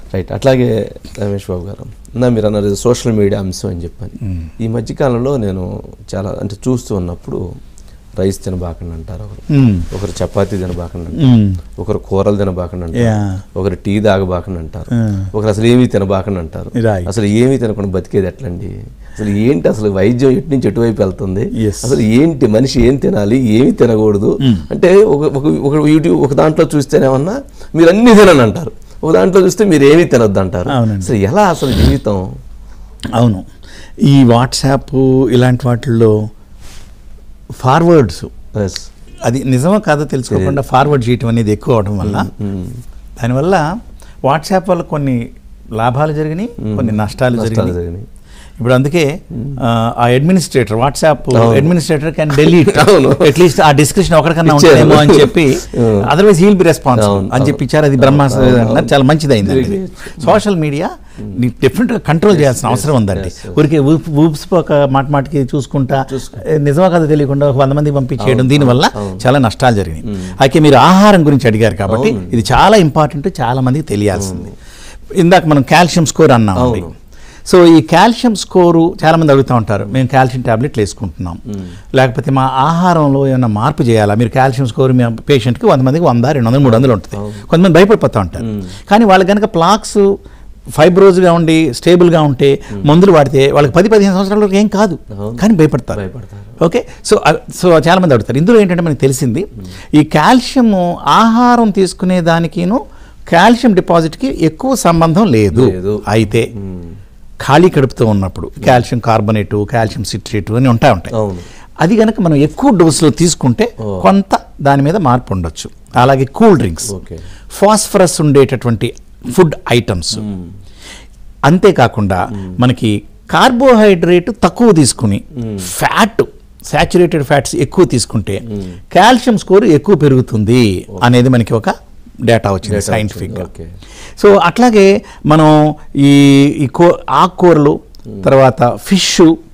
Right అట్లాగే రమేష్ బాబు గారు నా మీరు అన్నారు సోషల్ మీడియా అంశం అని చెప్పని ఈ మధ్యకాలంలో నేను చాలా అంటే చూస్తూ ఉన్నప్పుడు రైస్ తినబాకండి అంటారు ఒకరు మ్మ్. ఒకరు చపాతీ తినబాకండి అంటారు మ్మ్. ఒకరు కూరలు తినబాకండి అంటారు Yeah. ఒకరు టీ తాగబాకండి అంటారు Yeah. ఒకరు అసలు ఏమీ తినబాకండి అంటారు Right. అసలు ఏమీ తినకుండా బతికేది ఎట్లండి అసలు ఏంటి అసలు వైద్యం ఎటు నుంచి ఎటువైపు వెళ్తుంది Yes. అసలు ఏంటి మనిషి ఏం తినాలి ఏమి తినకూడదు అంటే ఒక ఒక ఒక యూట్యూబ్ ఒక దాంట్లో చూస్తేనేమన్నా మీరు అన్ని తినని అంటారు ఒక దాంట్లో చూస్తే మీరు ఏమీ తినొద్దు అంటారు అవునండి. అసలు ఎలా అసలు జీవితం అవును ఈ వాట్సాప్ ఇలాంటి వాటిల్లో ఫార్వర్డ్స్ Yes. అది నిజమో కాదో తెలుసుకోకుండా ఫార్వర్డ్ చేయటం అనేది ఎక్కువ అవడం వల్ల దానివల్ల వాట్సాప్ వల్ల కొన్ని లాభాలు జరిగినాయి కొన్ని నష్టాలు నష్టాలు జరిగినాయి జరిగినాయి. ఇప్పుడు అందుకే ఆ, ఆ అడ్మినిస్ట్రేటర్ వాట్సాప్ అవును. అడ్మినిస్ట్రేటర్ క్యాన్ డెలీట్ అవును. అట్లీస్ట్ ఆ డిస్క్రిప్షన్ ఒకరికన్నా ఇచ్చారు. ఉంటుందేమో అని చెప్పి అవును. అదర్వైజ్ హీల్ బి రెస్పాన్స్ అవును, అని చెప్పి అవును. ఇచ్చారు అది బ్రహ్మాస్త్ర అవును, అన్నారు. అవును. చాలా మంచిది అయిందండి Very సోషల్ మీడియా డిఫరెంట్ గా కంట్రోల్ చేయాల్సిన అవసరం ఉందండి ఊరికే ఊప్- ఊప్సిపోక మాట మాటకి చూసుకుంటా ఏ, నిజమా కదా తెలియకుండా ఒక వంద మంది పంపించేయడం దీనివల్ల చాలా నష్టాలు జరిగినాయి అయితే మీరు ఆహారం గురించి అడిగారు కాబట్టి ఇది చాలా ఇంపార్టెంట్ చాలా మందికి తెలియాల్సింది ఇందాక మనం కాల్షియం స్కోర్ అన్నామండి అవును. సో ఈ కాల్షియం స్కోరు చాలా మంది అడుగుతూ ఉంటారు మేము కాల్షియం టాబ్లెట్లు వేసుకుంటున్నాం లేకపోతే మా ఆహారంలో ఏమైనా మార్పు చేయాలా మీరు కాల్షియం స్కోర్ మీ పేషెంట్కి వంద మందికి వంద రెండు వందలు మూడు వందలు ఉంటుంది కొంతమంది భయపడిపోతూ ఉంటారు కానీ వాళ్ళకి కనుక ప్లాక్స్ ఫైబ్రోజ్గా ఉండి స్టేబుల్గా ఉంటే మందులు వాడితే వాళ్ళకి పది పదిహేను సంవత్సరాల వరకు ఏం కాదు అవును. కానీ భయపడతారు భయపడతారు. ఓకే సో అ- సో చాలా మంది అడుగుతారు ఇందులో ఏంటంటే మనకి తెలిసింది ఈ కాల్షియం ఆహారం తీసుకునే దానికిను కాల్షియం డిపాజిట్కి ఎక్కువ సంబంధం లేదు లేదు. అయితే ఖాళీ కడుపుతో ఉన్నప్పుడు కాల్షియం కార్బోనేటు కాల్షియం సిట్రేటు అని ఉంటాయి ఉంటాయి అవును. అది కనుక మనం ఎక్కువ డోసులో తీసుకుంటే ఓ. కొంత దాని మీద మార్పు ఉండొచ్చు అలాగే కూల్ డ్రింక్స్ ఓకే. ఫాస్ఫరస్ ఉండేటటువంటి ఫుడ్ ఐటమ్స్ అంతేకాకుండా మనకి కార్బోహైడ్రేట్ తక్కువ తీసుకుని ఫ్యాట్ సాచురేటెడ్ ఫ్యాట్స్ ఎక్కువ తీసుకుంటే కాల్షియం స్కోర్ ఎక్కువ పెరుగుతుంది అనేది మనకి ఒక డేటా వచ్చింది Data సైంటిఫిక్గా వచ్చింది, okay. సో అట్లాగే మనం ఈ ఈ కూ ఆకుకూరలు తర్వాత ఫిష్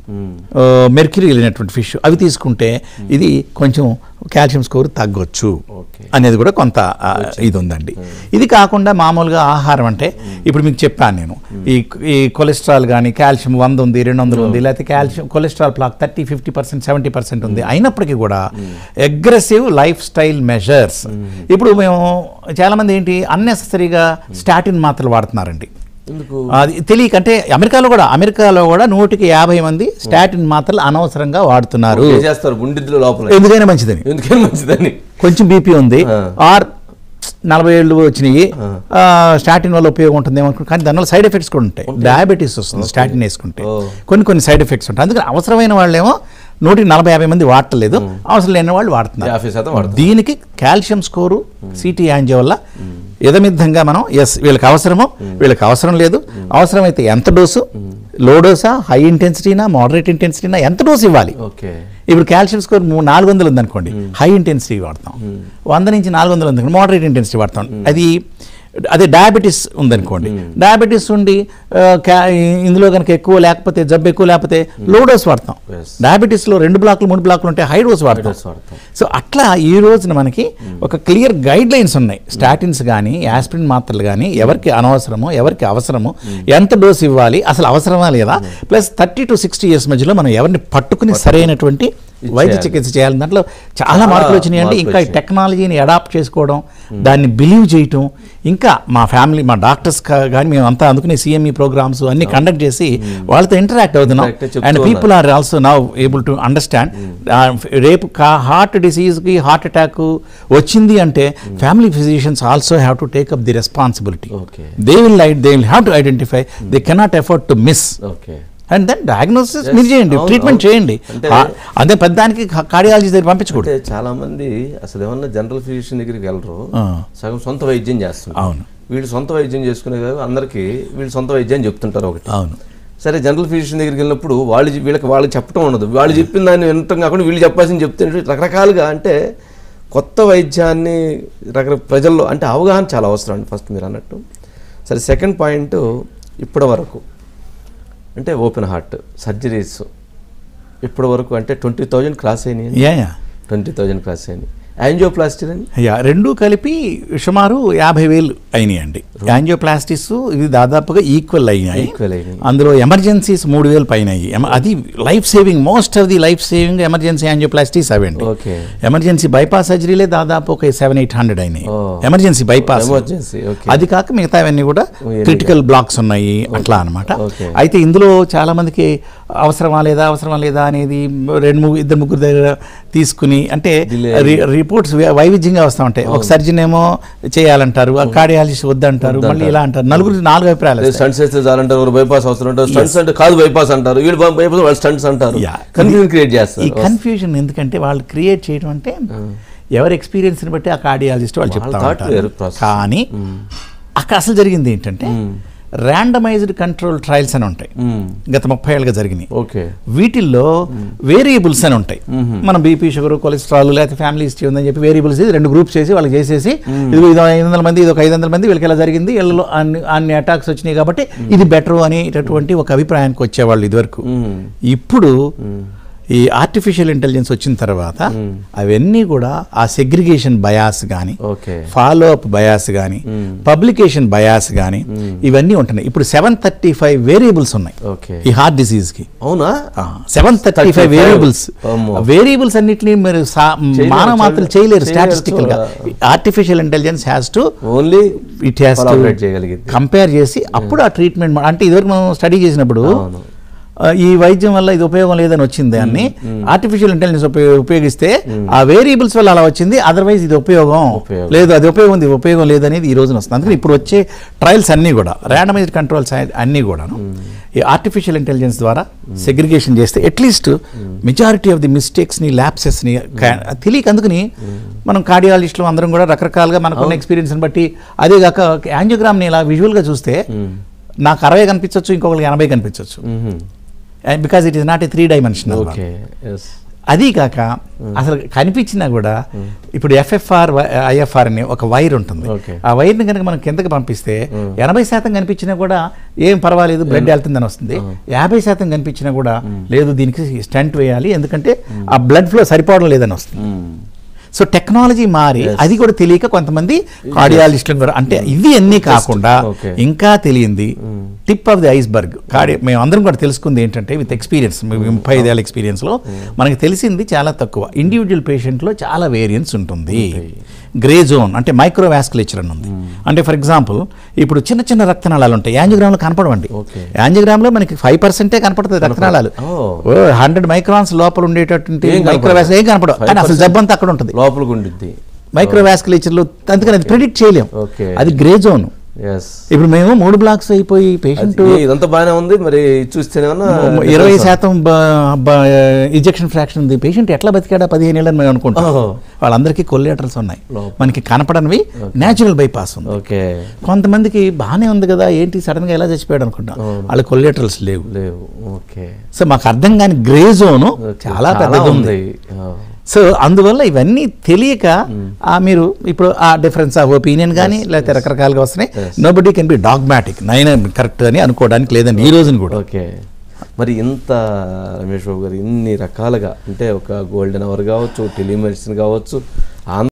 మెర్క్యూరీ వెళ్ళినటువంటి ఫిష్ అవి తీసుకుంటే ఇది కొంచెం కాల్షియం స్కోర్ తగ్గొచ్చు ఓకే. అనేది కూడా కొంత ఆ, ఇది ఉందండి ఇది కాకుండా మామూలుగా ఆహారం అంటే ఇప్పుడు మీకు చెప్పాను నేను ఈ ఈ కొలెస్ట్రాల్ కానీ కాల్షియం వంద ఉంది రెండు వందలు ఉంది లేకపోతే calcium cholesterol plaque thirty fifty percent seventy percent ఉంది అయినప్పటికీ కూడా అగ్రెసివ్ లైఫ్ స్టైల్ మెజర్స్ ఇప్పుడు మేము చాలామంది ఏంటి అన్నెసరీగా స్టాటిన్ మాత్రలు వాడుతున్నారండి ఎందుకు అది తెలియక అంటే అమెరికాలో కూడా అమెరికాలో కూడా నూటికి యాభై మంది స్టాటిన్ మాత్రలు అనవసరంగా వాడుతున్నారు ఏం చేస్తారు గుండెద్దుల లోపల ఎందుకైనా మంచిదని ఎందుకని మంచిదని కొంచెం బీపీ ఉంది ఆ. ఆర్ నలభై ఏళ్ళు వచ్చినాయి ఆ, స్టాటిన్ వల్ల ఉపయోగం ఉంటుంది ఏమనుకో కానీ దానివల్ల సైడ్ ఎఫెక్ట్స్ కూడా ఉంటాయి డయాబెటీస్ వస్తుంది స్టాటిన్ వేసుకుంటే ఓ. కొన్ని కొన్ని సైడ్ ఎఫెక్ట్స్ ఉంటాయి అందుకని అవసరమైన వాళ్ళేమో నూటికి నలభై యాభై మంది వాడట్లేదు అవసరం లేని వాళ్ళు వాడుతున్నారు యాభై శాతం వాడతారు దీనికి కాల్షియం స్కోరు సిటీ యాంజియో వల్ల యథమిద్ధంగా మనం ఎస్ వీళ్ళకి అవసరమో వీళ్ళకి అవసరం లేదు అవసరమైతే ఎంత డోసు లో డోసా హై ఇంటెన్సిటీనా మోడరేట్ ఇంటెన్సిటీనా ఎంత డోసు ఇవ్వాలి ఓకే ఇప్పుడు కాల్షియం స్కోర్ మూ- నాలుగు వందలు ఉందనుకోండి హై ఇంటెన్సిటీ వాడతాం వంద నుంచి నాలుగు వందలు ఉందనుకోండి మోడరేట్ ఇంటెన్సిటీ వాడతాం అది అదే డయాబెటీస్ ఉందనుకోండి డయాబెటీస్ ఉండి ఆ, క్యా- ఇందులో కనుక ఎక్కువ లేకపోతే జబ్బు ఎక్కువ లేకపోతే లో డోస్ వాడతాం Yes. డయాబెటీస్లో రెండు బ్లాక్లు మూడు బ్లాక్లు ఉంటే హై డోస్ వాడతాం dose వాడతాం. సో అట్లా ఈ రోజున మనకి ఒక క్లియర్ గైడ్ లైన్స్ ఉన్నాయి స్టాటిన్స్ కానీ యాస్పిరిన్ మాత్రలు కానీ ఎవరికి అనవసరమో ఎవరికి అవసరమో ఎంత డోస్ ఇవ్వాలి అసలు అవసరమా లేదా plus thirty to sixty years మధ్యలో మనం ఎవరిని పట్టుకుని సరైనటువంటి వైద్య చేయాలి. చికిత్స చేయాలి దాంట్లో చాలా చాలా మార్పులు వచ్చినాయండి మార్పులు ఇంకా ఈ వచ్చాయి. టెక్నాలజీని అడాప్ట్ చేసుకోవడం దాన్ని బిలీవ్ చేయటం ఇంకా మా ఫ్యామిలీ మా డాక్టర్స్ కానీ మేము అంతా అందుకునే సిఎంఈ ప్రోగ్రామ్స్ అన్ని కండక్ట్ చేసి వాళ్ళతో ఇంటరాక్ట్ అవుతున్నాం Interact చెప్తూ అండ్ ఉన్నారు. People are also now able to understand రేపు హార్ట్ డిసీజ్కి హార్ట్ అటాక్ వచ్చింది అంటే family physicians also have to take up the responsibility Okay. They will light they will have to identify they cannot effort to miss okay and then diagnosis Yes. మీరు చేయండి అవును, treatment అవును. చేయండి అంటే- ఆ- అదే పెద్దానికి కార్డియాలజీ దగ్గర పంపించకూడదు అంటే చాలా మంది అసలు ఏమన్నా జనరల్ ఫిజిషియన్ దగ్గరికి వెళ్ళరు ఆ. సగం సొంత వైద్యం చేస్తున్నారు అవును. వీళ్ళు సొంత వైద్యం చేసుకునే కదా అందరికీ వీళ్ళు సొంత వైద్యం అని చెప్తుంటారు ఒకటి అవును సరే జనరల్ ఫిజిషియన్ దగ్గరికి వెళ్ళినప్పుడు వాళ్ళు చె- వీళ్ళకి వాళ్ళకి చెప్పడం ఉండదు వాళ్ళు చెప్పిన దాన్ని వినటం కాకుండా వీళ్ళు చెప్పాల్సింది చెప్తే రకరకాలుగా అంటే కొత్త వైద్యాన్ని రకరకాల ప్రజల్లో అంటే అవగాహన చాలా అవసరం అండి ఫస్ట్ మీరు అన్నట్టు సరే సెకండ్ పాయింట్ ఇప్పటి వరకు అంటే ఓపెన్ హార్ట్ సర్జరీస్ ఇప్పటి వరకు అంటే ట్వంటీ థౌజండ్ క్రాస్ అయినాయి yeah yeah twenty thousand cross అయినాయి యాంజియోప్లాస్టీ అని యా రెండు కలిపి సుమారు యాభై వేలు అయినాయండి యాంజియోప్లాస్టిస్ ఇది దాదాపుగా ఈక్వల్ అయినాయి Equal అయినాయి. అందులో ఎమర్జెన్సీస్ మూడు వేలు పైన అయ్యి ఎమ- అది life saving most of the life saving emergency angioplasties అవండి ఓకే ఎమర్జెన్సీ బైపాస్ సర్జరీలే దాదాపు ఒక సెవెన్ ఎయిట్ హండ్రెడ్ అయినాయి ఓ. ఎమర్జెన్సీ బైపాస్ ఎమర్జెన్సీ ఓకే అది కాక మిగతావన్నీ కూడా ఎన్ని క్రిటికల్ బ్లాక్స్ ఉన్నాయి అట్లా అనమాట ఓకే. అయితే ఇందులో చాలా మందికి అవసరమా లేదా అవసరమా లేదా అనేది రెండు ముగ్గురు ఇద్దరు ముగ్గురు దగ్గర తీసుకుని అంటే Delay. రి- రిపోర్ట్స్ వై- వైవిధ్యంగా వస్తూ ఉంటాయి ఒక సర్జన్ ఏమో చేయాలంటారు ఒక కార్డియాలజిస్ట్ వద్దంటారు మళ్ళీ ఇలా అంటారు నలుగురు నాలుగు అభిప్రాయాలు వస్తాయి. స్టంట్స్ వేస్తే చాలంటారు ఒకరు బైపాస్ అవసరం అంటారు స్టంట్స్ అంటే కాదు బైపాస్ అంటారు వీళ్ళు బైపాస్ వాళ్ళు స్టంట్స్ అంటారు Yeah. కన్ఫ్యూజన్ క్రియేట్ ఈ చేస్తారు కన్ఫ్యూజన్ ఎందుకంటే వాళ్ళు క్రియేట్ చేయడం అంటే ఎవరి ఎక్స్పీరియన్స్ని బట్టి ఆ కార్డియాలజిస్ట్ వాళ్ళు చెప్తా thought వేరు ఉంటారు process. కానీ అక్కడ అసలు జరిగింది ఏంటంటే ర్యాండమైజ్డ్ కంట్రోల్ ట్రయల్స్ అని ఉంటాయి గత ముప్పై ఏళ్ళుగా జరిగినాయి ఓకే వీటిల్లో వేరియబుల్స్ అని ఉంటాయి మనం బీపీ షుగర్ కొలెస్ట్రాల్ లేకపోతే ఫ్యామిలీ హిస్టరీ ఉందని చెప్పి వేరియబుల్స్ రెండు గ్రూప్స్ చేసి వాళ్ళకి చేసేసి ఇది ఇది ఐదు వందల మంది ఇది ఒక ఐదు వందల మంది వీళ్ళకి ఇలా జరిగింది వీళ్ళలో అన్ని అన్ని అటాక్స్ వచ్చినాయి కాబట్టి ఇది బెటర్ అనేటటువంటి ఒక అభిప్రాయానికి వచ్చేవాళ్ళు ఇదివరకు ఇప్పుడు ఈ ఆర్టిఫిషియల్ ఇంటెలిజెన్స్ వచ్చిన తర్వాత అవన్నీ కూడా ఆ సెగ్రిగేషన్ బయాస్ కానీ ఓకే ఫాలో అప్ బయాస్ కానీ పబ్లికేషన్ బయాస్ కానీ ఇవన్నీ ఉంటున్నాయి ఇప్పుడు సెవెన్ థర్టీ ఫైవ్ వేరియబుల్స్ ఉన్నాయి ఓకే ఈ హార్ట్ డిసీజ్ కి అవునా సెవెన్ థర్టీ ఫైవ్ 35 వేరియబుల్స్ అమ్మో. వేరియబుల్స్ అన్నిటిని మీరు సా- మానవ మాత్రం చేయలేరు చేయలేరు, స్టాటిస్టికల్ గా artificial intelligence has to only it has to Collaborate చేయగలిగింది. కంపేర్ చేసి అప్పుడు ఆ ట్రీట్మెంట్ అంటే ఇదివరకు మనం స్టడీ చేసినప్పుడు అవును. ఆ, ఈ వైద్యం వల్ల ఇది ఉపయోగం లేదని వచ్చింది దాన్ని ఆర్టిఫిషియల్ ఇంటెలిజెన్స్ ఉపయోగ ఉపయోగిస్తే ఆ వేరియబుల్స్ వల్ల అలా వచ్చింది అదర్వైజ్ ఇది ఉపయోగం ఉపయోగం. లేదు అది ఉపయోగం ఉంది ఇది ఉపయోగం లేదు అనేది ఈ రోజున వస్తుంది అందుకని ఇప్పుడు వచ్చే ట్రయల్స్ అన్నీ కూడా ర్యాండమైజ్డ్ కంట్రోల్స్ అన్నీ కూడాను ఈ ఆర్టిఫిషియల్ ఇంటెలిజెన్స్ ద్వారా సెగ్రిగేషన్ చేస్తే అట్లీస్ట్ మెజారిటీ ఆఫ్ ది మిస్టేక్స్ని ల్యాప్సెస్ని తెలియక అందుకని మనం కార్డియాలజిస్టులు అందరం కూడా రకరకాలుగా మనకున్న ఎక్స్పీరియన్స్ని బట్టి అదే కాక యాంజియోగ్రామ్ని ఇలా విజువల్గా చూస్తే నాకు అరవై కనిపించవచ్చు ఇంకొకరికి ఎనభై కనిపించవచ్చు because it is not a three dimensional okay yes అది కాక అసలు కనిపించినా కూడా ఇప్పుడు ఎఫ్ఎఫ్ఆర్ ఐఎఫ్ఆర్ అని ఒక వైర్ ఉంటుంది Okay. ఆ వైర్ని కనుక మనం కిందకి పంపిస్తే ఎనభై శాతం కనిపించినా కూడా ఏం పర్వాలేదు బ్లడ్ వెళ్తుందని వస్తుంది యాభై శాతం కనిపించినా కూడా లేదు దీనికి స్టంట్ వేయాలి ఎందుకంటే ఆ బ్లడ్ ఫ్లో సరిపోవడం లేదని వస్తుంది సో టెక్నాలజీ మారి అది కూడా తెలియక కొంతమంది కార్డియాలజిస్టులు కూడా అంటే ఇది అన్నీ కాకుండా Okay. ఇంకా తెలియంది టిప్ ఆఫ్ ది ఐస్బర్గ్ కార్డి మేము అందరం కూడా తెలుసుకుంది ఏంటంటే విత్ ఎక్స్పీరియన్స్ ముప్పై ఐదేళ్ళ ఎక్స్పీరియన్స్లో మనకి తెలిసింది చాలా తక్కువ ఇండివిజువల్ పేషెంట్లో చాలా వేరియన్స్ ఉంటుంది గ్రే జోన్ అంటే మైక్రో వ్యాస్కులేచర్ అని ఉంది అంటే ఫర్ ఎగ్జాంపుల్ ఇప్పుడు చిన్న చిన్న రక్తనాళాలు ఉంటాయి యాంజియోగ్రామ్లో కనపడవండి Okay. యాంజియోగ్రామ్లో మనకి ఫైవ్ పర్సెంటే కనపడుతుంది రక్తనాళాలు Oh. హండ్రెడ్ మైక్రాన్స్ లోపల ఉండేటటువంటి ఏం మైక్రో కనపడదు. వ్యాస్ ఏం కనపడవు కానీ అసలు 5% జబ్బు అంతా అక్కడ ఉంటుంది లోపలికి ఉండిద్ది మైక్రో వ్యాస్కులేచర్లో అందుకని అది ప్రిడిక్ట్ చేయలేం Okay. అది గ్రే జోన్ ఎస్ ఇప్పుడు మేము మూడు బ్లాక్స్ అయిపోయి పేషెంట్ ఇదంతా బాగానే ఉంది మరి చూస్తేనేమన్నా ఇరవై శాతం ఇంజెక్షన్ ఫ్రాక్షన్ ఉంది పేషెంట్ ఎట్లా బతికాడా పదిహేను ఏళ్ళని మేము అనుకుంటాం Oh. వాళ్ళందరికీ కొల్లేటర్స్ ఉన్నాయి లోపల. మనకి కనపడనివి న్యాచురల్ బైపాస్ ఉంది ఓకే కొంతమందికి బాగానే ఉంది కదా ఏంటి సడన్ గా ఎలా చచ్చిపోయాడు అనుకుంటాం వాళ్ళ కొల్లేటర్స్ లేవు లేవు ఓకే సో మాకు అర్థం కాని గ్రే జోన్ చాలా పెద్దది ఉంది సో అందువల్ల ఇవన్నీ తెలియక ఆ మీరు ఇప్పుడు ఆ డిఫరెన్స్ ఆఫ్ ఒపీనియన్ కానీ లేకపోతే రకరకాలుగా వస్తున్నాయి nobody can be dogmatic nine correct అని అనుకోవడానికి లేదండి ఈ రోజున కూడా ఓకే మరి ఇంత రమేష్ బాబు గారు ఇన్ని రకాలుగా అంటే ఒక గోల్డెన్ అవర్ కావచ్చు టెలిమెడిసిన్ కావచ్చు